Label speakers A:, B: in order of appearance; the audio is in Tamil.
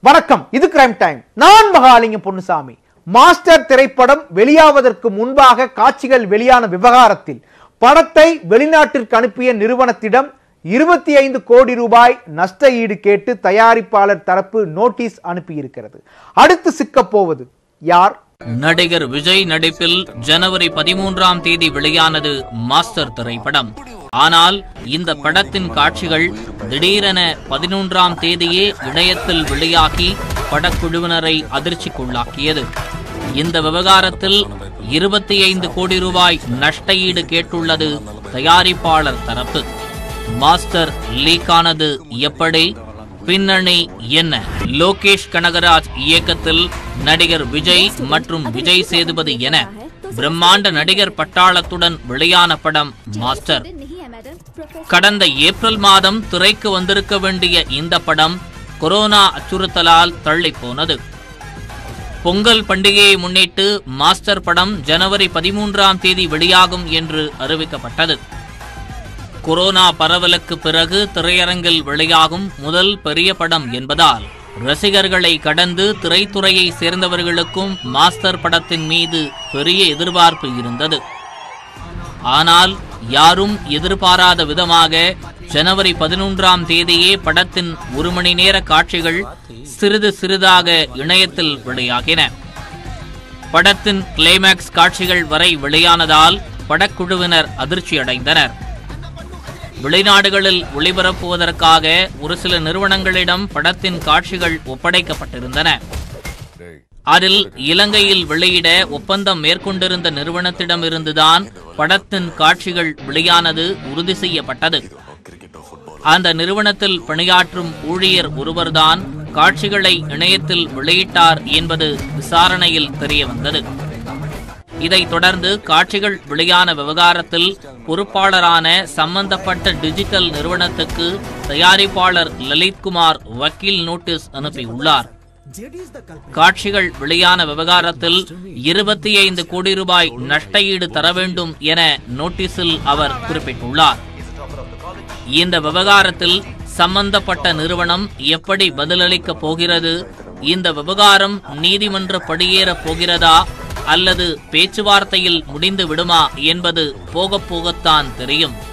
A: வணக்கம் இது கிரைம் டைம் நான் மகாலிங்கம் பொன்னுசாமி மாஸ்டர் திரைப்படம் வெளியாவதற்கு முன்பாக காட்சிகள் வெளியான விவகாரத்தில் படத்தை வெளிநாட்டிற்கு அனுப்பிய நிறுவனத்திடம் இருபத்தி ஐந்து கோடி ரூபாய் நஷ்ட ஈடு கேட்டு தயாரிப்பாளர் தரப்பு நோட்டீஸ் அனுப்பியிருக்கிறது அடுத்து சிக்கப் போவது யார்
B: நடிகர் விஜய் நடிப்பில் ஜனவரி பதிமூன்றாம் தேதி வெளியானது மாஸ்டர் திரைப்படம் ஆனால் இந்த படத்தின் காட்சிகள் திடீரென பதினொன்றாம் தேதியே இணையத்தில் வெளியாகி படக்குழுவினரை அதிர்ச்சிக்குள்ளாக்கியது இந்த விவகாரத்தில் இருபத்தி ஐந்து கோடி ரூபாய் நஷ்ட ஈடு கேட்டுள்ளது தயாரிப்பாளர் தரப்பு மாஸ்டர் லீக்கானது எப்படி பின்னணி என்ன லோகேஷ் கனகராஜ் இயக்கத்தில் நடிகர் விஜய் மற்றும் விஜய் சேதுபதி என பிரம்மாண்ட நடிகர் பட்டாளத்துடன் வெளியான படம் மாஸ்டர் கடந்த ஏப்ரல் மாதம் திரைக்கு வந்திருக்க வேண்டிய இந்த படம் கொரோனா அச்சுறுத்தலால் தள்ளி போனது பொங்கல் பண்டிகையை முன்னிட்டு மாஸ்டர் படம் ஜனவரி பதிமூன்றாம் தேதி வெளியாகும் என்று அறிவிக்கப்பட்டது கொரோனா பரவலுக்கு பிறகு திரையரங்கில் வெளியாகும் முதல் பெரிய படம் என்பதால் ரசிகர்களை கடந்து திரைத்துறையை சேர்ந்தவர்களுக்கும் மாஸ்டர் படத்தின் மீது பெரிய எதிர்பார்ப்பு இருந்தது ஆனால் யாரும் எதிர்பாராத விதமாக ஜனவரி பதினொன்றாம் தேதியே படத்தின் ஒரு மணி நேர காட்சிகள் சிறிது சிறிதாக இணையத்தில் வெளியாகின படத்தின் கிளைமேக்ஸ் காட்சிகள் வரை வெளியானதால் படக்குழுவினர் அதிர்ச்சியடைந்தனர் வெளிநாடுகளில் ஒளிபரப்புவதற்காக ஒரு சில நிறுவனங்களிடம் படத்தின் காட்சிகள் ஒப்படைக்கப்பட்டிருந்தன அதில் இலங்கையில் வெளியிட ஒப்பந்தம் மேற்கொண்டிருந்த நிறுவனத்திடமிருந்துதான் படத்தின் காட்சிகள் வெளியானது உறுதி செய்யப்பட்டது அந்த நிறுவனத்தில் பணியாற்றும் ஊழியர் ஒருவர்தான் காட்சிகளை இணையத்தில் வெளியிட்டார் என்பது விசாரணையில் தெரியவந்தது இதைத் தொடர்ந்து காட்சிகள் வெளியான விவகாரத்தில் பொறுப்பாளரான சம்பந்தப்பட்ட டிஜிட்டல் நிறுவனத்துக்கு தயாரிப்பாளர் லலித்குமார் வக்கீல் நோட்டீஸ் அனுப்பியுள்ளார் காட்சிகள் வெளியான விவகாரத்தில் இருபத்தி ஐந்து கோடி ரூபாய் நஷ்ட ஈடு தர வேண்டும் என நோட்டீஸில் அவர் குறிப்பிட்டுள்ளார் இந்த விவகாரத்தில் சம்பந்தப்பட்ட நிறுவனம் எப்படி பதிலளிக்கப் போகிறது இந்த விவகாரம் நீதிமன்ற படியேறப் போகிறதா அல்லது பேச்சுவார்த்தையில் முடிந்து விடுமா என்பது போகப் போகத்தான் தெரியும்